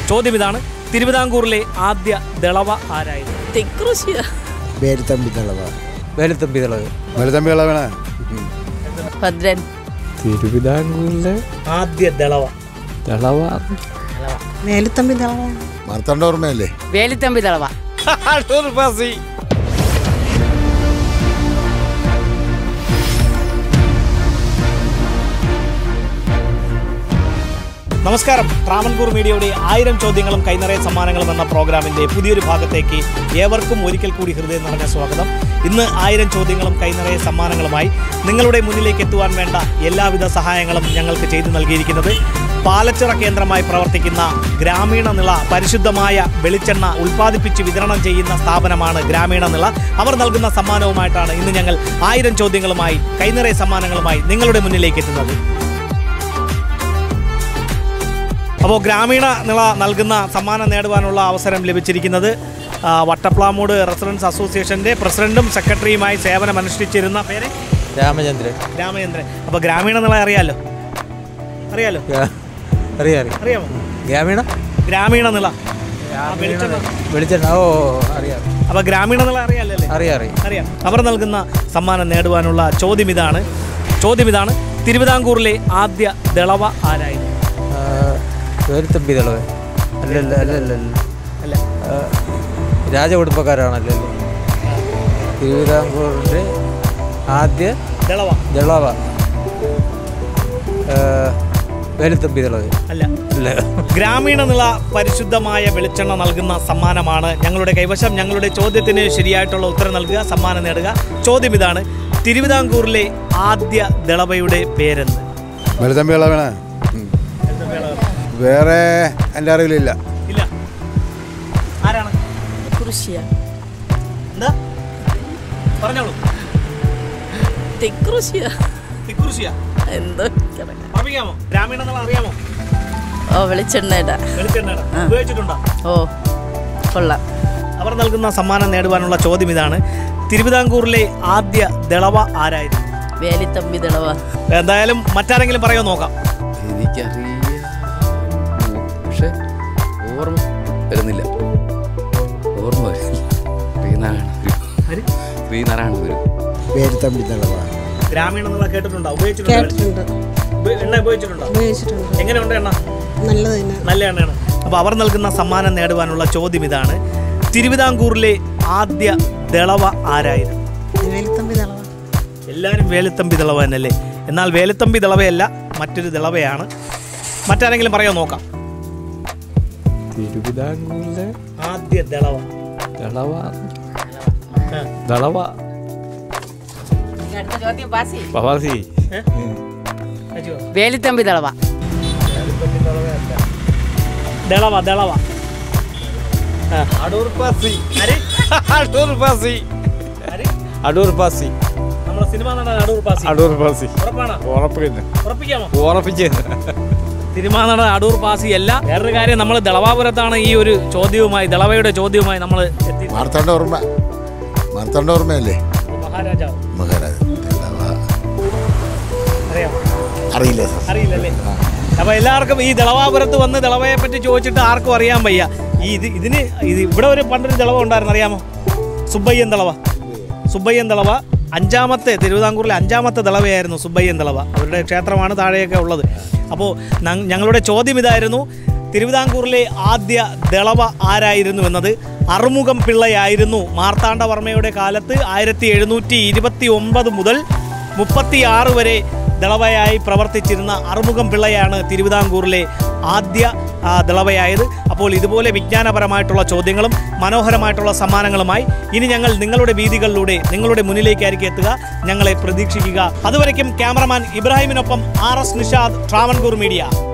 ചോദ്യം ഇതാണ് തിരുവിതാംകൂറിലെ ആദ്യ ദളവ ആരായിരുന്നു തെക്കുറിശിയ വേരുത്തമ്പി തളവ വേലുത്തമ്പി തിളവ് വേലുത്തമ്പി ഇളവണ ഭദ്രൻ തിരുവിതാംകൂറിലെ ആദ്യ ദളവ തിളവ വേലുത്തമ്പി തളവ മാർത്താണ്ട ഓർമ്മയല്ലേ വേലുത്തമ്പി തളവ നമസ്കാരം ട്രാവൻകൂർ മീഡിയയുടെ ആയിരം ചോദ്യങ്ങളും കൈനിറയ സമ്മാനങ്ങളും എന്ന പ്രോഗ്രാമിന്റെ പുതിയൊരു ഭാഗത്തേക്ക് ഏവർക്കും ഒരിക്കൽ കൂടി ഹൃദയം നിറഞ്ഞ സ്വാഗതം ഇന്ന് ആയിരം ചോദ്യങ്ങളും കൈനിറയ സമ്മാനങ്ങളുമായി നിങ്ങളുടെ മുന്നിലേക്ക് എത്തുവാൻ വേണ്ട എല്ലാവിധ സഹായങ്ങളും ഞങ്ങൾക്ക് ചെയ്തു നൽകിയിരിക്കുന്നത് പാലച്ചിറ കേന്ദ്രമായി പ്രവർത്തിക്കുന്ന ഗ്രാമീണ നിള പരിശുദ്ധമായ വെളിച്ചെണ്ണ ഉൽപ്പാദിപ്പിച്ച് വിതരണം ചെയ്യുന്ന സ്ഥാപനമാണ് ഗ്രാമീണ നിള അവർ നൽകുന്ന സമ്മാനവുമായിട്ടാണ് ഇന്ന് ഞങ്ങൾ ആയിരം ചോദ്യങ്ങളുമായി കൈനിറയ സമ്മാനങ്ങളുമായി നിങ്ങളുടെ മുന്നിലേക്ക് എത്തുന്നത് അപ്പോൾ ഗ്രാമീണ നിള നൽകുന്ന സമ്മാനം നേടുവാനുള്ള അവസരം ലഭിച്ചിരിക്കുന്നത് ആ, വട്ടപ്ലാമൂട് റെസിഡൻസ് അസോസിയേഷൻ്റെ പ്രസിഡന്റും സെക്രട്ടറിയുമായി സേവനം അനുഷ്ഠിച്ചിരുന്ന പേര് രാമചന്ദ്രൻ രാമചന്ദ്രൻ അപ്പോൾ ഗ്രാമീണ നിള അറിയാലോ അറിയാലോ അറിയാം അറിയാം അറിയാമോ ഗ്രാമീണ ഗ്രാമീണ നിള ആ, വെളിച്ചെണ്ണ വെളിച്ചെണ്ണ ഓ അറിയാം അപ്പോൾ ഗ്രാമീണ നിള അറിയാലോ അല്ലേ അറിയാം അറിയാം അറിയാം അവർ നൽകുന്ന സമ്മാനം നേടുവാനുള്ള ചോദ്യം ഇതാണ് ചോദ്യം ഇതാണ് തിരുവിതാംകൂറിലെ ആദ്യ ദളവ ആരായിരുന്നു ആ, വേലുത്തമ്പി തിളവ് അല്ലല്ല അല്ലല്ല അല്ല ആ, രാജകുടുംബക്കാരാണല്ലോ അല്ലേ തിരുവിതാംകൂറിൻ്റെ ആദ്യ ദളവ ദളവ ആ, വേലുത്തമ്പി തിളവ് അല്ല അല്ല ഗ്രാമീണ നിള പരിശുദ്ധമായ വെളിച്ചെണ്ണ നൽകുന്ന സമ്മാനമാണ് ഞങ്ങളുടെ കൈവശം ഞങ്ങളുടെ ചോദ്യത്തിന് ശരിയായിട്ടുള്ള ഉത്തരം നൽകുക സമ്മാനം നേടുക ചോദ്യം ഇതാണ് തിരുവിതാംകൂറിലെ ആദ്യ ദളവയുടെ പേരെന്ത് വേലുത്തമ്പി ഇളവണ വേറെ എൻ്റെ അറിവിലില്ല ഇല്ല ആരാണ് കുറിശിയ എന്താ പറഞ്ഞോളൂ തെക്കുറിശിയ തിക്കുറിശിയ എന്തോ അറിയാമോ ഗ്രാമീണ നിള അറിയാമോ ഓ വെളിച്ചെണ്ണയുടെ വെളിച്ചെണ്ണയുടെ ആ. ഉപയോഗിച്ചിട്ടുണ്ടോ ഓ കൊള്ളാം അവർ നൽകുന്ന സമ്മാനം നേടുവാനുള്ള ചോദ്യം ഇതാണ് തിരുവിതാംകൂറിലെ ആദ്യ ദളവ ആരായിരുന്നു വേലിത്തമ്പി തളവ എന്തായാലും മറ്റാരെങ്കിലും പറയോ നോക്കാം എനിക്കറിയാം പക്ഷെ ഓർമ്മ വരുന്നില്ല ഓർമ്മ വരുന്നില്ല ശ്രീനാരായണ ഗുരു ശ്രീനാരായണ ഗുരു വേരുത്തമ്പി തളവ ഗ്രാമീണ നിള കേട്ടിട്ടുണ്ടോ ഉപയോഗിച്ചിട്ടുണ്ടോ കേട്ടിട്ടുണ്ട് ഉപ- എണ്ണ ഉപയോഗിച്ചിട്ടുണ്ടോ ഉപയോഗിച്ചിട്ടുണ്ട് എങ്ങനെയുണ്ട് എണ്ണ നല്ലത് തന്നെ നല്ല എണ്ണയാണ് അപ്പോൾ അവർ നൽകുന്ന സമ്മാനം നേടുവാനുള്ള ചോദ്യം ഇതാണ് തിരുവിതാംകൂറിലെ ആദ്യ ദളവ ആരായിരുന്നു വേലിത്തമ്പി തളവ എല്ലാവരും വേലുത്തമ്പി ദളവ തന്നെയല്ലേ എന്നാൽ വേലുത്തമ്പി ദളവയല്ല മറ്റൊരു ദളവയാണ് മറ്റാരെങ്കിലും പറയോ നോക്കാം തിരുവിതാംകൂറിലെ ആദ്യ ദളവ ദളവ ആ. ദളവ അടുത്ത ചോദ്യം പാസി പവാസി ഏ? അയ്യോ. വേലിത്തമ്പി തളവ ദളവ ദളവ ആ. അടൂർ പാസി ആര്? അടൂർ പാസി ആര്? അടൂർ പാസി നമ്മുടെ സിനിമ നടൻ അടൂർ പാസി അടൂർ പാസി ഉറപ്പാണോ ഉറപ്പിക്കുന്നു ഉറപ്പിക്കാമോ ഉറപ്പിക്കുന്നു സിനിമാ നടൻ അടൂർ പാസി അല്ല വേറൊരു കാര്യം നമ്മൾ ദളവാപുരത്താണ് ഈ ഒരു ചോദ്യവുമായി ദളവയുടെ ചോദ്യവുമായി നമ്മൾ എത്തി മാർത്താണ്ട ഓർമ്മ മാർത്താണ്ട ഓർമ്മയല്ലേ മഹാരാജാവ് മഹാരാജ ദളവ അറിയാമോ അറിയില്ല സാർ അറിയില്ലല്ലേ അപ്പൊ എല്ലാവർക്കും ഈ ദളവാപുരത്ത് വന്ന് ദളവയെ പറ്റി ചോദിച്ചിട്ട് ആർക്കും അറിയാൻ വയ്യ ഈ ഇത് ഇതിന് ഇത് ഇവിടെ ഒരു പണ്ടൊരു ദളവ ഉണ്ടായിരുന്നു അറിയാമോ സുബ്ബയ്യൻ ദളവ സുബ്ബയ്യൻ ദളവ അഞ്ചാമത്തെ തിരുവിതാംകൂറിലെ അഞ്ചാമത്തെ ദളവയായിരുന്നു സുബ്ബയ്യൻ ദളവ അവരുടെ ക്ഷേത്രമാണ് താഴെയൊക്കെ ഉള്ളത് അപ്പോൾ ഞങ്ങളുടെ ചോദ്യം ഇതായിരുന്നു തിരുവിതാംകൂറിലെ ആദ്യ ദളവ ആരായിരുന്നു എന്നത് അറുമുഖം പിള്ളയായിരുന്നു മാർത്താണ്ഡവർമ്മയുടെ കാലത്ത് ആയിരത്തി എഴുന്നൂറ്റി ഇരുപത്തി ഒമ്പത് മുതൽ മുപ്പത്തിയാറ് വരെ ദളവയായി പ്രവർത്തിച്ചിരുന്ന അറുമുഖം പിള്ളയാണ് തിരുവിതാംകൂറിലെ ആദ്യ ആ, ദളവയായത് അപ്പോൾ ഇതുപോലെ വിജ്ഞാനപരമായിട്ടുള്ള ചോദ്യങ്ങളും മനോഹരമായിട്ടുള്ള സമ്മാനങ്ങളുമായി ഇനി ഞങ്ങൾ നിങ്ങളുടെ വീതികളിലൂടെ നിങ്ങളുടെ മുന്നിലേക്കായിരിക്കും എത്തുക ഞങ്ങളെ പ്രതീക്ഷിക്കുക അതുവരയ്ക്കും ക്യാമറമാൻ ഇബ്രാഹിമിനൊപ്പം R S Nishad Travancore media